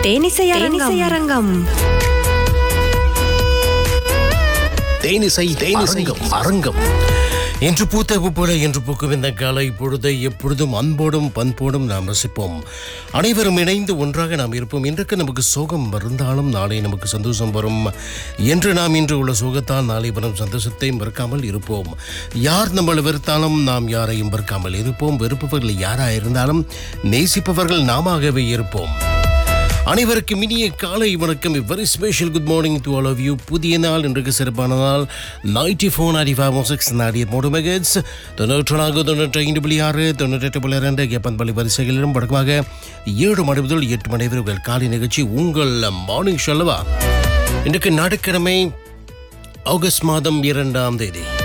தேனிசையரங்கம் தேனிசை தேனிசை அரங்கம் என்று பூத்த போல என்று பூக்கும் இந்த காலை பொழுதை எப்பொழுதும் அன்போடும் பண்போடும் நாம் ரசிப்போம் அனைவரும் இணைந்து ஒன்றாக நாம் இருப்போம் இன்றைக்கு நமக்கு சோகம் இருந்தாலும் நாளை நமக்கு சந்தோஷம் வரும் என்று நாம் இன்று உள்ள சோகத்தால் நாளை வரும் சந்தோஷத்தை மறுக்காமல் இருப்போம் யார் நம்மளை வெறுத்தாலும் நாம் யாரையும் வெறுக்காமல் இருப்போம் வெறுப்பவர்கள் யாராக இருந்தாலும் நேசிப்பவர்கள் நாமாகவே இருப்போம் அனைவருக்கும் இனிய காலை வணக்கம் very special good morning to all of you புதிய நாள் இன்றைக்கு சிறப்பான நாள் ninety four ninety five six நாடி மூணு மெகட்ஸ் தொண்ணூற்று நான்கு தொண்ணூற்றி ஐந்து புள்ளி ஆறு தொண்ணூற்றெட்டு புள்ளி இரண்டு எப்பன் பள்ளி வரிசைகளிலும் வழக்கமாக ஏழு மணி முதல் எட்டு மணி வரை உங்கள் காலை நிகழ்ச்சி உங்கள் மார்னிங் சொல்லவா இன்றைக்கு ஞாயிற்றுக்கிழமை ஆகஸ்ட் மாதம் இரண்டாம் தேதி